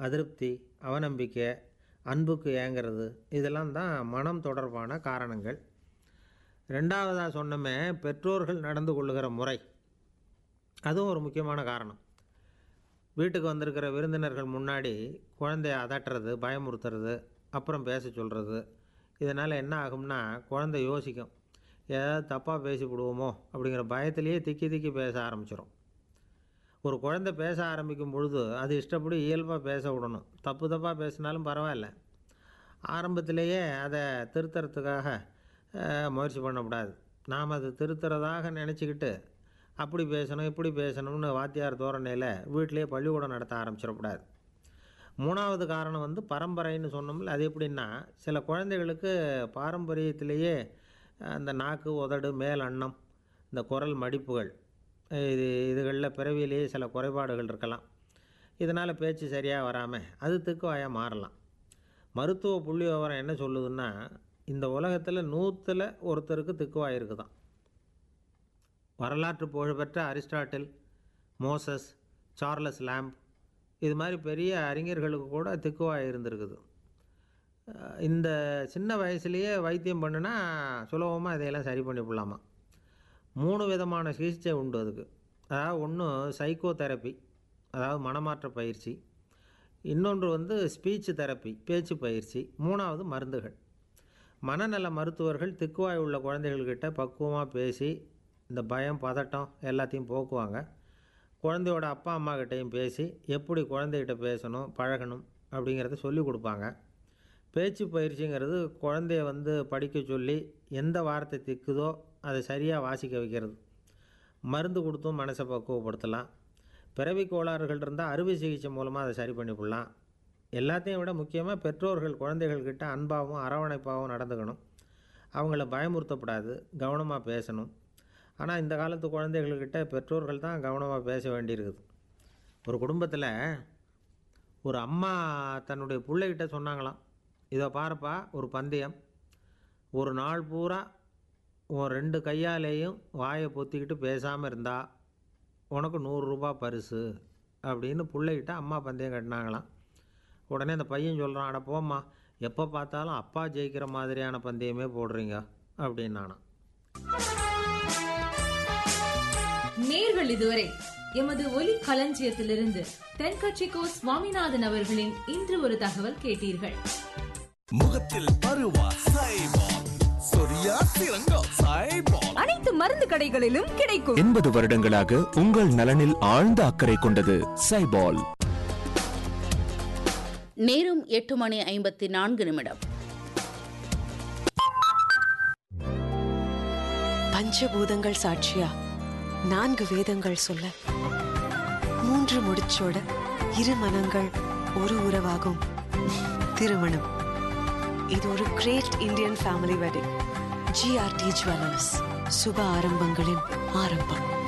அதிருப்தி அவநம்பிக்கை அன்புக்கு ஏங்கிறது இதெல்லாம் தான் மனம் தொடர்பான காரணங்கள் ரெண்டாவதாக சொன்னமே பெற்றோர்கள் நடந்து கொள்ளுகிற முறை அதுவும் ஒரு முக்கியமான காரணம் வீட்டுக்கு வந்திருக்கிற விருந்தினர்கள் முன்னாடி குழந்தைய அதட்டுறது பயமுறுத்துறது அப்புறம் பேச சொல்கிறது இதனால் என்ன ஆகும்னா குழந்தை யோசிக்கும் ஏதாவது தப்பாக பேசிவிடுவோமோ அப்படிங்கிற பயத்திலேயே திக்கி திக்கி பேச ஆரம்பிச்சிடும் ஒரு குழந்தை பேச ஆரம்பிக்கும் பொழுது அது இஷ்டப்படி இயல்பாக பேச விடணும் தப்பு தப்பாக பேசினாலும் பரவாயில்ல ஆரம்பத்திலேயே அதை திருத்தறதுக்காக அஹ், முயற்சி பண்ணக்கூடாது நாம் அதை திருத்துறதாக நினச்சிக்கிட்டு அப்படி பேசணும் இப்படி பேசணும்னு வாத்தியார் தோரணையில் வீட்டிலேயே பள்ளிக்கூடம் நடத்த ஆரம்பிச்சிடக்கூடாது மூணாவது காரணம் வந்து பரம்பரைன்னு சொன்னோம்ல அது எப்படின்னா சில குழந்தைகளுக்கு பாரம்பரியத்திலேயே அந்த நாக்கு உதடு மேல் அன்னம் இந்த குரல் மடிப்புகள் இது இதுகளில் பிறவியிலேயே சில குறைபாடுகள் இருக்கலாம் இதனால் பேச்சு சரியாக வராமல் அது திக்குவாயாக மாறலாம் மருத்துவ புள்ளி விவரம் என்ன சொல்லுதுன்னா இந்த உலகத்தில் நூற்றில் ஒருத்தருக்கு திக்குவாய் இருக்குதான் வரலாற்று புகழ்பெற்ற அரிஸ்டாட்டில் மோசஸ் சார்லஸ் லேம்ப் இது மாதிரி பெரிய அறிஞர்களுக்கு கூட திக்குவாய் இருந்திருக்குது அஹ் இந்த சின்ன வயசுலேயே வைத்தியம் பண்ணுனா சுலபமாக இதையெல்லாம் சரி பண்ணிவிடலாமா மூணு விதமான சிகிச்சை உண்டு அதுக்கு அதாவது ஒன்று சைக்கோ தெரப்பி அதாவது மனமாற்ற பயிற்சி இன்னொன்று வந்து ஸ்பீச் தெரப்பி பேச்சு பயிற்சி மூணாவது மருந்துகள் மனநல மருத்துவர்கள் திக்குவாய் உள்ள குழந்தைகள்கிட்ட பக்குவமாக பேசி இந்த பயம் பதட்டம் எல்லாத்தையும் போக்குவாங்க குழந்தையோட அப்பா அம்மா கிட்டேயும் பேசி எப்படி குழந்தைகிட்ட பேசணும் பழகணும் அப்படிங்கிறத சொல்லி கொடுப்பாங்க பேச்சு பயிற்சிங்கிறது குழந்தைய வந்து படிக்க சொல்லி எந்த வார்த்தை திக்குதோ அதை சரியாக வாசிக்க வைக்கிறது மருந்து கொடுத்தும் மனசை பக்குவப்படுத்தலாம் பிறவி கோளாறுகள் இருந்தால் அறுவை சிகிச்சை மூலமாக அதை சரி பண்ணிவிடலாம் எல்லாத்தையும் விட முக்கியமாக பெற்றோர்கள் குழந்தைகள்கிட்ட அன்பாகவும் அரவணைப்பாகவும் நடந்துக்கணும் அவங்கள பயமுறுத்தப்படாது கவனமாக பேசணும் ஆனால் இந்த காலத்து குழந்தைகள்கிட்ட பெற்றோர்கள் தான் கவனமாக பேச வேண்டியிருக்குது ஒரு குடும்பத்தில் ஒரு அம்மா தன்னுடைய பிள்ளைகிட்ட சொன்னாங்களாம் இதை பாருப்பா ஒரு பந்தயம் ஒரு நாள் பூரா உன் ரெண்டு கையாலேயும் வாயை பொத்திக்கிட்டு பேசாமல் இருந்தா உனக்கு நூறுரூபா பரிசு அப்படின்னு பிள்ளைகிட்ட அம்மா பந்தயம் கட்டினாங்களாம் உடனே அந்த பையன் சொல்கிறான் அட போம்மா எப்போ பார்த்தாலும் அப்பா ஜெயிக்கிற மாதிரியான பந்தயமே போடுறீங்க அப்படின்னானாம் நேர்கள் இதுவரை எமது ஒலி களஞ்சியத்திலிருந்து தென்கட்சிக்கோ சுவாமிநாதன் அவர்களின் இன்று ஒரு தகவல் கேட்டீர்கள் முகத்தில் பருவா சைபால் சொரியா சிறங்கோ சைபால் அனைத்து மருந்து கடைகளிலும் கிடைக்கும் எண்பது வருடங்களாக உங்கள் நலனில் ஆழ்ந்த அக்கறை கொண்டது சைபால் நேரம் எட்டு மணி ஐம்பத்தி நான்கு நிமிடம் பஞ்சபூதங்கள் சாட்சியா நான்கு வேதங்கள் சொல்ல மூன்று முடிச்சோட இரு மனங்கள் ஒரு உறவாகும் திருமணம் இது ஒரு great Indian family wedding GRT jewellers சுப ஆரம்பங்களின் ஆரம்பம்